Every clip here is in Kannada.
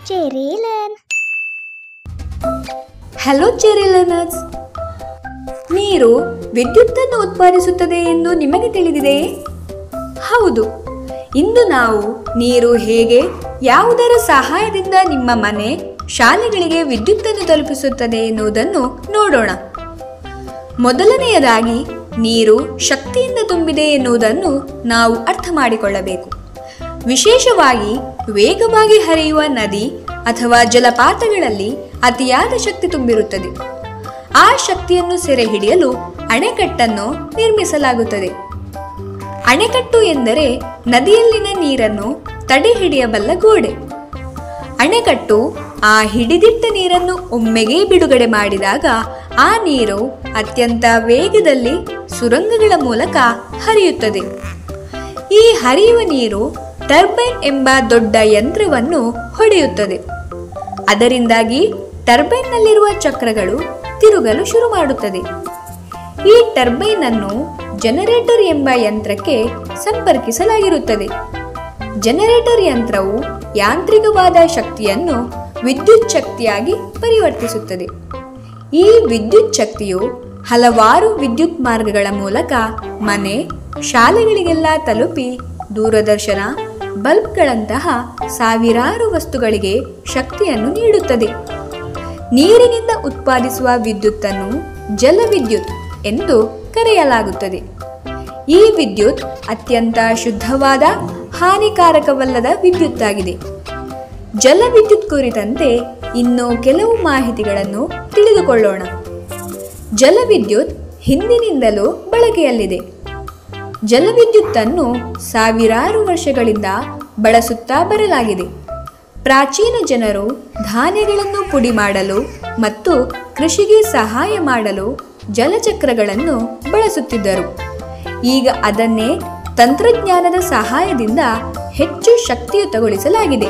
ಚೆರಿಲನ್ ಹಲೋ ಚೆರಿ ಲರ್ನರ್ಸ್ ನೀರು ವಿದ್ಯುತ್ತನ್ನು ಉತ್ಪಾದಿಸುತ್ತದೆ ಎಂದು ನಿಮಗೆ ತಿಳಿದಿದೆಯೇ ಹೌದು ಇಂದು ನಾವು ನೀರು ಹೇಗೆ ಯಾವುದರ ಸಹಾಯದಿಂದ ನಿಮ್ಮ ಮನೆ ಶಾಲೆಗಳಿಗೆ ವಿದ್ಯುತ್ತನ್ನು ತಲುಪಿಸುತ್ತದೆ ಎನ್ನುವುದನ್ನು ನೋಡೋಣ ಮೊದಲನೆಯದಾಗಿ ನೀರು ಶಕ್ತಿಯಿಂದ ತುಂಬಿದೆ ಎನ್ನುವುದನ್ನು ನಾವು ಅರ್ಥ ಮಾಡಿಕೊಳ್ಳಬೇಕು ವಿಶೇಷವಾಗಿ ವೇಗವಾಗಿ ಹರಿಯುವ ನದಿ ಅಥವಾ ಜಲಪಾತಗಳಲ್ಲಿ ಅತಿಯಾದ ಶಕ್ತಿ ತುಂಬಿರುತ್ತದೆ ಆ ಶಕ್ತಿಯನ್ನು ಸೆರೆ ಹಿಡಿಯಲು ಅಣೆಕಟ್ಟನ್ನು ನಿರ್ಮಿಸಲಾಗುತ್ತದೆ ಅಣೆಕಟ್ಟು ಎಂದರೆ ನದಿಯಲ್ಲಿನ ನೀರನ್ನು ತಡೆ ಹಿಡಿಯಬಲ್ಲ ಗೋಡೆ ಅಣೆಕಟ್ಟು ಆ ಹಿಡಿದಿಟ್ಟ ನೀರನ್ನು ಒಮ್ಮೆಗೇ ಬಿಡುಗಡೆ ಮಾಡಿದಾಗ ಆ ನೀರು ಅತ್ಯಂತ ವೇಗದಲ್ಲಿ ಸುರಂಗಗಳ ಮೂಲಕ ಹರಿಯುತ್ತದೆ ಈ ಹರಿಯುವ ನೀರು ಟರ್ಬೈನ್ ಎಂಬ ದೊಡ್ಡ ಯಂತ್ರವನ್ನು ಹೊಡೆಯುತ್ತದೆ ಅದರಿಂದಾಗಿ ಟರ್ಬೈನ್ನಲ್ಲಿರುವ ಚಕ್ರಗಳು ತಿರುಗಲು ಶುರು ಮಾಡುತ್ತದೆ ಈ ಟರ್ಬೈನ್ ಅನ್ನು ಜನರೇಟರ್ ಎಂಬ ಯಂತ್ರಕ್ಕೆ ಸಂಪರ್ಕಿಸಲಾಗಿರುತ್ತದೆ ಜನರೇಟರ್ ಯಂತ್ರವು ಯಾಂತ್ರಿಕವಾದ ಶಕ್ತಿಯನ್ನು ವಿದ್ಯುತ್ ಶಕ್ತಿಯಾಗಿ ಪರಿವರ್ತಿಸುತ್ತದೆ ಈ ವಿದ್ಯುತ್ ಶಕ್ತಿಯು ಹಲವಾರು ವಿದ್ಯುತ್ ಮಾರ್ಗಗಳ ಮೂಲಕ ಮನೆ ಶಾಲೆಗಳಿಗೆಲ್ಲ ತಲುಪಿ ದೂರದರ್ಶನ ಬಲ್ಬ್ಗಳಂತಹ ಸಾವಿರಾರು ವಸ್ತುಗಳಿಗೆ ಶಕ್ತಿಯನ್ನು ನೀಡುತ್ತದೆ ನೀರಿನಿಂದ ಉತ್ಪಾದಿಸುವ ವಿದ್ಯುತ್ತನ್ನು ಜಲವಿದ್ಯುತ್ ಎಂದು ಕರೆಯಲಾಗುತ್ತದೆ ಈ ವಿದ್ಯುತ್ ಅತ್ಯಂತ ಶುದ್ಧವಾದ ಹಾನಿಕಾರಕವಲ್ಲದ ವಿದ್ಯುತ್ತಾಗಿದೆ ಜಲವಿದ್ಯುತ್ ಕುರಿತಂತೆ ಇನ್ನೂ ಕೆಲವು ಮಾಹಿತಿಗಳನ್ನು ತಿಳಿದುಕೊಳ್ಳೋಣ ಜಲವಿದ್ಯುತ್ ಹಿಂದಿನಿಂದಲೂ ಬಳಕೆಯಲ್ಲಿದೆ ಜಲವಿದ್ಯುತ್ತನ್ನು ಸಾವಿರಾರು ವರ್ಷಗಳಿಂದ ಬಳಸುತ್ತಾ ಬರಲಾಗಿದೆ ಪ್ರಾಚೀನ ಜನರು ಧಾನ್ಯಗಳನ್ನು ಪುಡಿ ಮಾಡಲು ಮತ್ತು ಕೃಷಿಗೆ ಸಹಾಯ ಮಾಡಲು ಜಲಚಕ್ರಗಳನ್ನು ಬಳಸುತ್ತಿದ್ದರು ಈಗ ಅದನ್ನೇ ತಂತ್ರಜ್ಞಾನದ ಸಹಾಯದಿಂದ ಹೆಚ್ಚು ಶಕ್ತಿಯುತಗೊಳಿಸಲಾಗಿದೆ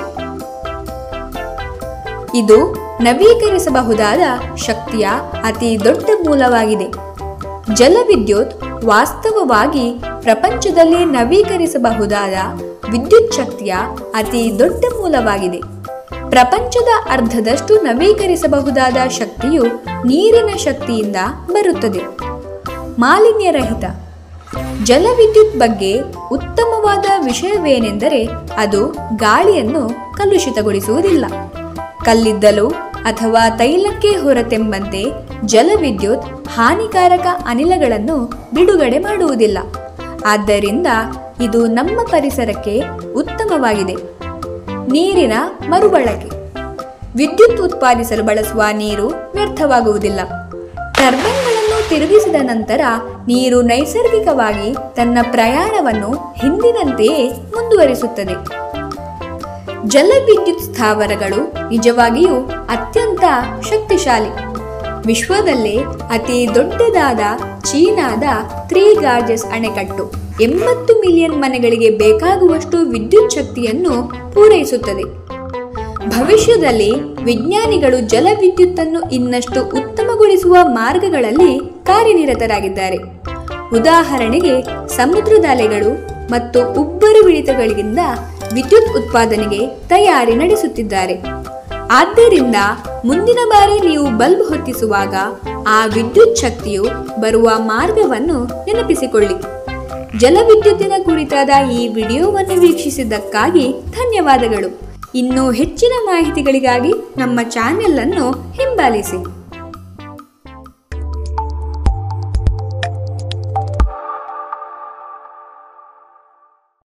ಇದು ನವೀಕರಿಸಬಹುದಾದ ಶಕ್ತಿಯ ಅತಿ ದೊಡ್ಡ ಮೂಲವಾಗಿದೆ ಜಲವಿದ್ಯುತ್ ವಾಸ್ತವವಾಗಿ ಪ್ರಪಂಚದಲ್ಲಿ ನವೀಕರಿಸಬಹುದಾದ ವಿದ್ಯುತ್ ಶಕ್ತಿಯ ಅತಿ ದೊಡ್ಡ ಮೂಲವಾಗಿದೆ ಪ್ರಪಂಚದ ಅರ್ಧದಷ್ಟು ನವೀಕರಿಸಬಹುದಾದ ಶಕ್ತಿಯು ನೀರಿನ ಶಕ್ತಿಯಿಂದ ಬರುತ್ತದೆ ಮಾಲಿನ್ಯರಹಿತ ಜಲವಿದ್ಯುತ್ ಬಗ್ಗೆ ಉತ್ತಮವಾದ ವಿಷಯವೇನೆಂದರೆ ಅದು ಗಾಳಿಯನ್ನು ಕಲುಷಿತಗೊಳಿಸುವುದಿಲ್ಲ ಕಲ್ಲಿದ್ದಲು ಅಥವಾ ತೈಲಕ್ಕೆ ಹೊರತೆಂಬಂತೆ ಜಲವಿದ್ಯುತ್ ಹಾನಿಕಾರಕ ಅನಿಲಗಳನ್ನು ಬಿಡುಗಡೆ ಮಾಡುವುದಿಲ್ಲ ಆದ್ದರಿಂದ ಇದು ನಮ್ಮ ಪರಿಸರಕ್ಕೆ ಉತ್ತಮವಾಗಿದೆ ನೀರಿನ ಮರುಬಳಕೆ ವಿದ್ಯುತ್ ಉತ್ಪಾದಿಸಲು ಬಳಸುವ ನೀರು ವ್ಯರ್ಥವಾಗುವುದಿಲ್ಲ ಟರ್ಬೈನ್ಗಳನ್ನು ತಿರುಗಿಸಿದ ನಂತರ ನೀರು ನೈಸರ್ಗಿಕವಾಗಿ ತನ್ನ ಪ್ರಯಾಣವನ್ನು ಹಿಂದಿನಂತೆಯೇ ಮುಂದುವರಿಸುತ್ತದೆ ಜಲವಿದ್ಯುತ್ ಸ್ಥಾವರಗಳು ನಿಜವಾಗಿಯೂ ಅತ್ಯಂತ ಶಕ್ತಿಶಾಲಿ ವಿಶ್ವದಲ್ಲೇ ಅತಿ ದೊಡ್ಡದಾದ ಚೀನಾದ ತ್ರೀ ಗಾರ್ಜಸ್ ಅಣೆಕಟ್ಟು ಎಂಬತ್ತು ಮಿಲಿಯನ್ ಮನೆಗಳಿಗೆ ಬೇಕಾಗುವಷ್ಟು ವಿದ್ಯುತ್ ಶಕ್ತಿಯನ್ನು ಪೂರೈಸುತ್ತದೆ ಭವಿಷ್ಯದಲ್ಲಿ ವಿಜ್ಞಾನಿಗಳು ಜಲವಿದ್ಯುತ್ತನ್ನು ಇನ್ನಷ್ಟು ಉತ್ತಮಗೊಳಿಸುವ ಮಾರ್ಗಗಳಲ್ಲಿ ಕಾರ್ಯನಿರತರಾಗಿದ್ದಾರೆ ಉದಾಹರಣೆಗೆ ಸಮುದ್ರದ ಅಲೆಗಳು ಮತ್ತು ಉಬ್ಬರವಿಳಿತಗಳಿಂದ ವಿದ್ಯುತ್ ಉತ್ಪಾದನೆಗೆ ತಯಾರಿ ನಡೆಸುತ್ತಿದ್ದಾರೆ ಆದ್ದರಿಂದ ಮುಂದಿನ ಬಾರಿ ನೀವು ಬಲ್ಬ್ ಹೊತ್ತಿಸುವಾಗ ಆ ವಿದ್ಯುತ್ ಶಕ್ತಿಯು ಬರುವ ಮಾರ್ಗವನ್ನು ನೆನಪಿಸಿಕೊಳ್ಳಿ ಜಲವಿದ್ಯುತ್ತಿನ ಕುರಿತಾದ ಈ ವಿಡಿಯೋವನ್ನು ವೀಕ್ಷಿಸಿದ್ದಕ್ಕಾಗಿ ಧನ್ಯವಾದಗಳು ಇನ್ನೂ ಹೆಚ್ಚಿನ ಮಾಹಿತಿಗಳಿಗಾಗಿ ನಮ್ಮ ಚಾನೆಲ್ ಅನ್ನು ಹಿಂಬಾಲಿಸಿ